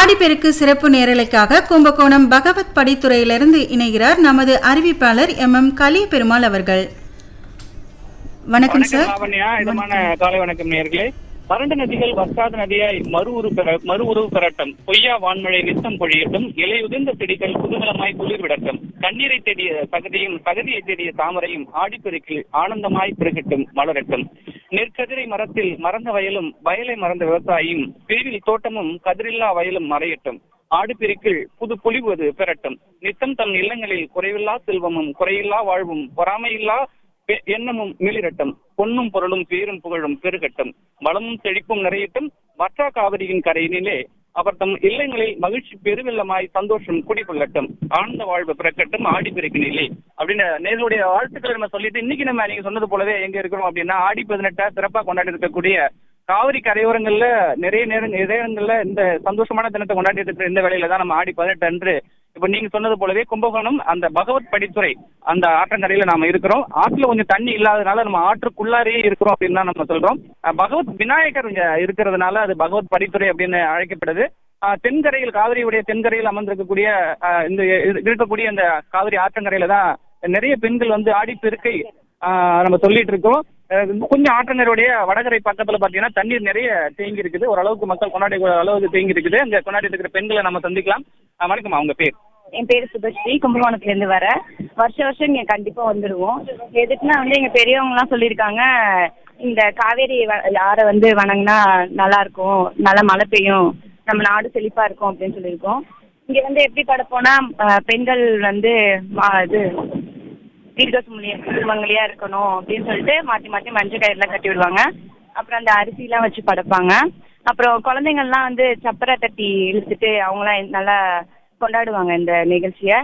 ஆடிப்பெருக்கு சிறப்பு நேரலைக்காக கும்பகோணம் பகவத் படித்துறையிலிருந்து இணைகிறார் நமது அறிவிப்பாளர் எம் எம் கலி பெருமாள் அவர்கள் வணக்கம் சார் லாவண்யா இதமான காலை வணக்கம் நேர்களே வறண்ட நதிகள் வற்றாத நதியாய் மறு உரு பெற மறு உருவு பெறட்டும் பொய்யா வான்மழை நித்தம் பொழியட்டும் இலையுதிர்ந்த செடிகள் குதூகலமாய் குளிர் விடட்டும் கண்ணீரை தேடிய தகுதியும் தகுதியை தேடிய தாமரையும் ஆடிப்பெருக்கில் ஆனந்தமாய் பெருகட்டும் மலரட்டும் நெற்கதிரை மரத்தில் மறந்த வயலும் வயலை மறந்த விவசாயியும் பிரிவில் தோட்டமும் கதிரில்லா வயலும் மறையட்டும் ஆடிப்பெருக்கில் புது பொலிவது பெறட்டும் நித்தம் தம் இல்லங்களில் குறைவில்லா செல்வமும் குறையில்லா வாழ்வும் பொறாமையில்லா பெ- எண்ணமும் மிளிரட்டும் பொன்னும் பொருளும் பேரும் புகழும் பெருகட்டும் வளமும் செழிப்பும் நிறையட்டும் வற்றா காவிரியின் கரையினிலே அவர் தம் இல்லங்களில் மகிழ்ச்சி பெருவெள்ளமாய் சந்தோஷம் குடிகொள்ளட்டும் ஆனந்த வாழ்வு பிறக்கட்டும் ஆடி பெருக்கினிலே அப்படின்னு நேர்களுடைய வாழ்த்துக்களை நம்ம சொல்லிட்டு இன்னைக்கு நம்ம நீங்க சொன்னது போலவே எங்க இருக்கிறோம் அப்படின்னா ஆடி பதினெட்டா சிறப்பா கொண்டாடி இருக்கக்கூடிய காவிரி கரையோரங்கள்ல நிறைய நேரம் நிறைய இடங்கள்ல இந்த சந்தோஷமான தினத்தை கொண்டாடி இருக்கிற இந்த வேலையில தான் நம்ம ஆடி பதினெட்டு அன்று இப்ப நீங்க சொன்னது போலவே கும்பகோணம் அந்த பகவத் படித்துறை அந்த ஆற்றங்கரையில நாம இருக்கிறோம் ஆற்றுல கொஞ்சம் தண்ணி இல்லாதனால நம்ம ஆற்றுக்குள்ளாரே இருக்கிறோம் அப்படின்னு தான் நம்ம சொல்றோம் அஹ் பகவத் விநாயகர் இங்க இருக்கிறதுனால அது பகவத் படித்துறை அப்படின்னு அழைக்கப்படுது அஹ் தென்கரையில் காவிரியுடைய தென்கரையில் அமர்ந்திருக்கக்கூடிய அஹ் இந்த இருக்கக்கூடிய அந்த காவிரி ஆற்றங்கரையில தான் நிறைய பெண்கள் வந்து ஆடி பெருக்கை ஆஹ் நம்ம சொல்லிட்டு இருக்கோம் அஹ் கொஞ்சம் ஆற்றங்கரையுடைய வடகரை பக்கத்துல பாத்தீங்கன்னா தண்ணீர் நிறைய தேங்கி இருக்குது ஓரளவுக்கு மக்கள் கொண்டாடி அளவுக்கு தேங்கி இருக்குது அங்க கொண்டாடி இருக்கிற பெண்களை நம்ம சந்திக்கலாம் அஹ் வணக்கம் அவங்க பேர் என் பேர் சுபஸ்ரீ கும்பகோணத்துல இருந்து வரேன் வருஷம் வருஷம் இங்க கண்டிப்பா வந்துடுவோம் எதுக்குன்னா வந்து எங்க பெரியவங்க எல்லாம் சொல்லியிருக்காங்க இந்த காவேரி வ- யாரை வந்து வணங்கினா நல்லா இருக்கும் நல்லா மழை பெய்யும் நம்ம நாடு செழிப்பா இருக்கும் அப்படின்னு சொல்லியிருக்கோம் இங்க வந்து எப்படி படைப்போம்னா அஹ், பெண்கள் வந்து மா- இது தீர்க்கசுமலியா சுமங்கலியா இருக்கணும் அப்படின்னு சொல்லிட்டு மாத்தி மாத்தி மஞ்சள் கயிறுலாம் கட்டி விடுவாங்க அப்புறம் அந்த அரிசிலாம் வச்சு படைப்பாங்க அப்புறம் குழந்தைங்கள்லாம் வந்து சப்பரை தட்டி இழுத்துட்டு அவங்களாம் நல்லா கொண்டாடுவாங்க இந்த நிகழ்ச்சியை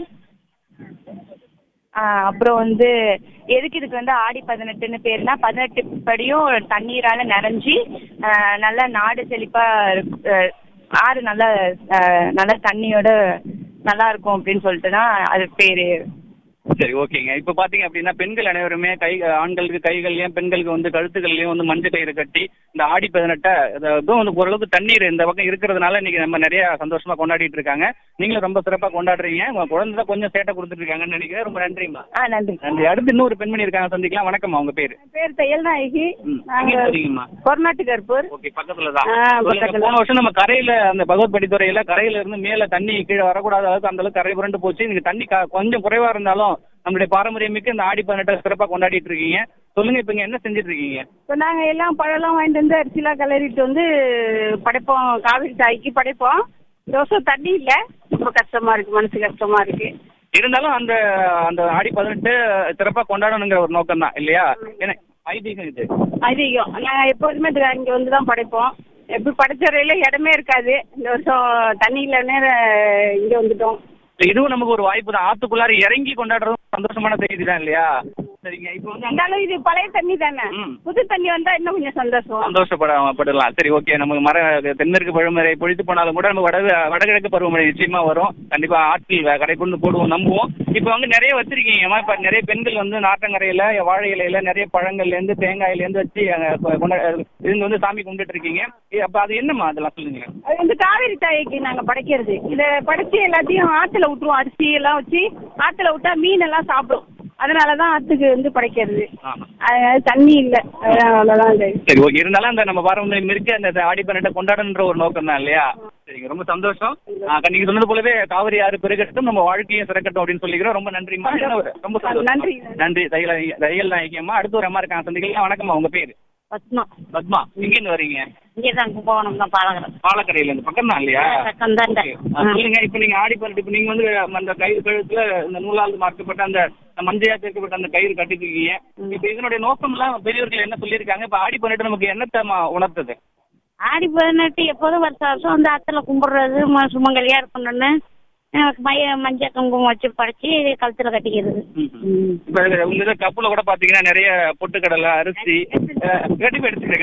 ஆஹ் அப்புறம் வந்து எதுக்கு இதுக்கு வந்து ஆடி பதினெட்டுன்னு பேருனா பதினெட்டு படியும் தண்ணீரால நிறைஞ்சி ஆஹ் நல்லா நாடு செழிப்பா இருக்கு- ஆஹ் ஆறு நல்லா ஆஹ் நல்லா தண்ணியோட நல்லா இருக்கும் அப்படின்னு சொல்லிட்டு தான் அது பேரு சரி ஓகேங்க இப்ப பாத்தீங்க அப்படின்னா பெண்கள் அனைவருமே கை ஆண்களுக்கு கைகள்லயும் பெண்களுக்கு வந்து கழுத்துகள்லயும் வந்து மஞ்சள் கயிறு கட்டி இந்த ஆடி பதினெட்டை இதுவும் வந்து ஓரளவுக்கு தண்ணீர் இந்த பக்கம் இருக்கிறதுனால இன்னைக்கு நம்ம நிறைய சந்தோஷமா கொண்டாடிட்டு இருக்காங்க நீங்களும் ரொம்ப சிறப்பா கொண்டாடுறீங்க உங்க குழந்தை தான் கொஞ்சம் சேட்டை கொடுத்துட்டு இருக்காங்கன்னு நினைக்கிறேன் ரொம்ப நன்றிம்மா ஆ நன்றி நன்றி அடுத்து இன்னொரு பெண்மணி இருக்காங்க சந்திக்கலாம் வணக்கம் அவங்க பேரு பேர் தையல் நாயகி ம், எங்க இருக்கீங்கம்மா கொர்நாட்டு கருப்பூர் ஓகே பக்கத்துல தான் ஆ, சொல்லுங்க, பக்கத்துல. போன வருஷம் நம்ம கரையில அந்த பகவத் படித்துறையில கரையில இருந்து மேல தண்ணி கீழே வரக்கூடாத அளவுக்கு அந்த அளவுக்கு கரை புரண்டு போச்சு இன்னைக்கு தண்ணி க- கொஞ்சம் குறைவா இருந்தாலும் நம்மளுடைய பாரம்பரியமிக்க இந்த ஆடி பதினெட்டை சிறப்பா கொண்டாடிட்டு இருக்கீங்க சொல்லுங்க இப்ப இங்க என்ன செஞ்சுட்டு இருக்கீங்க இப்போ நாங்கள் எல்லாம் பழம்லாம் வாங்கிட்டு வந்து அரிசிலாம் கிளறிட்டு வந்து படைப்போம் காவிரி தாய்க்கு படைப்போம் இந்த வருஷம் தண்ணி இல்லை ரொம்ப கஷ்டமா இருக்கு மனசு கஷ்டமா இருக்கு இருந்தாலும் அந்த அந்த ஆடி பதினெட்டு சிறப்பா கொண்டாடணுங்கிற ஒரு நோக்கம் தான் இல்லையா ஏன்னா ஐதீகம் இது அதிகம் நாங்கள் எப்போதுமே இது இங்கே வந்து தான் படைப்போம் எப்படி படைச்சறையில இடமே இருக்காது இந்த வருஷம் தண்ணி இல்லைன்னு இங்கே வந்துட்டோம் இதுவும் நமக்கு ஒரு வாய்ப்பு தான் ஆத்துக்குள்ளார இறங்கி கொண்டாடுறதும் சந்தோஷமான செய்தி தான் இல்லையா சரிங்க இப்போ வந்து அங்க இருந்தாலும் இது பழைய தண்ணி தானே ம். புது தண்ணி வந்தா இன்னும் கொஞ்சம் சந்தோஷம் சந்தோஷப்படலாம் சரி ஓகே நமக்கு மர தென்மேற்கு பருவமழை பொழித்து போனாலும் கூட நம்ம வட வடகிழக்கு பருவமழை நிச்சயமா வரும் கண்டிப்பா ஆற்றில் கடை கொண்டு போடுவோம் நம்புவோம் இப்போ வந்து நிறைய வச்சிருக்கீங்கம்மா இப்போ நிறைய பெண்கள் வந்து நாற்றங்கரையில வாழை இலையில நிறைய பழங்கள்ல இருந்து தேங்காயில இருந்து வச்சு அங்க கொ- கொண்டா இருந்து வந்து சாமி கும்பிட்டு இருக்கீங்க ஏ, அப்ப அது என்னம்மா அதெல்லாம் சொல்லுங்க அது வந்து காவேரி தாய்க்கு நாங்க படைக்கிறது இதை படைச்சு எல்லாத்தையும் ஆத்துல விட்டுருவோம் அரிசி எல்லாம் வச்சு ஆத்துல விட்டா மீன் எல்லாம் சாப்பிடும் அதனாலதான் ஆத்துக்கு வந்து படைக்கிறது ஆமா. அது தண்ணி இல்லை அவ்வளோதான் இது சரி ஓகே இருந்தாலும் அந்த நம்ம பாரம்பரியம் இருக்கு அந்த ஆடி பன்னெண்டை கொண்டாடணுன்ற ஒரு நோக்கம் தான் இல்லையா சரிங்க ரொம்ப சந்தோஷம் ஆ, நீங்க சொன்னது போலவே காவிரி ஆறு பெருகட்டும் நம்ம வாழ்க்கையும் சிறக்கட்டும் அப்படின்னு சொல்லிக்கிறோம் ரொம்ப நன்றிம்மா என்ன ஒரு- ரொம்ப சந்தோஷம் நன்றி. நன்றி தையல் தையல் நாயக்கியம்மா அடுத்து ஒரு அம்மா இருக்காங்க சந்திக்கலாம் வணக்கம்மா உங்க பேரு பத்மா பத்மா எங்க இருந்து வரீங்க இங்கே தான் கும்பகோணம் தான் பாலகரம் பாலக்கரையில இருந்து பக்கம் தான் இல்லையா பக்கம் தான் Okay. ஆ, சொல்லுங்க இப்ப நீங்க ஆடி பண்ணிட்டு இப்ப நீங்க வந்து அந்த கயிறு கழுத்துல இந்த நூலால் மார்க்கப்பட்ட அந்த மஞ்சையா சேர்க்கப்பட்ட அந்த கயிறு கட்டிட்டு இருக்கீங்க இப்ப இதனுடைய நோக்கம் எல்லாம் பெரியவர்கள் என்ன சொல்லியிருக்காங்க இப்ப ஆடி பண்ணிட்டு நமக்கு என்னத்தை ம- உணர்த்துது ஆடி பதினெட்டு எப்போதும் வருஷம் வருஷம் வந்து ஆற்றுல கும்பிடுறது ம- சுமங்கலியா இருக்கணும்னு எனக்கு மைய மஞ்சள் குங்குமம் வச்சு படைச்சி கழுத்துல கட்டிக்கிறது இப்ப உங்க இதுல கப்புல கூட பாத்தீங்கன்னா நிறைய பொட்டுக்கடலை அரிசி அஹ், கண்டிப்பா எடுத்துக்கிறேன்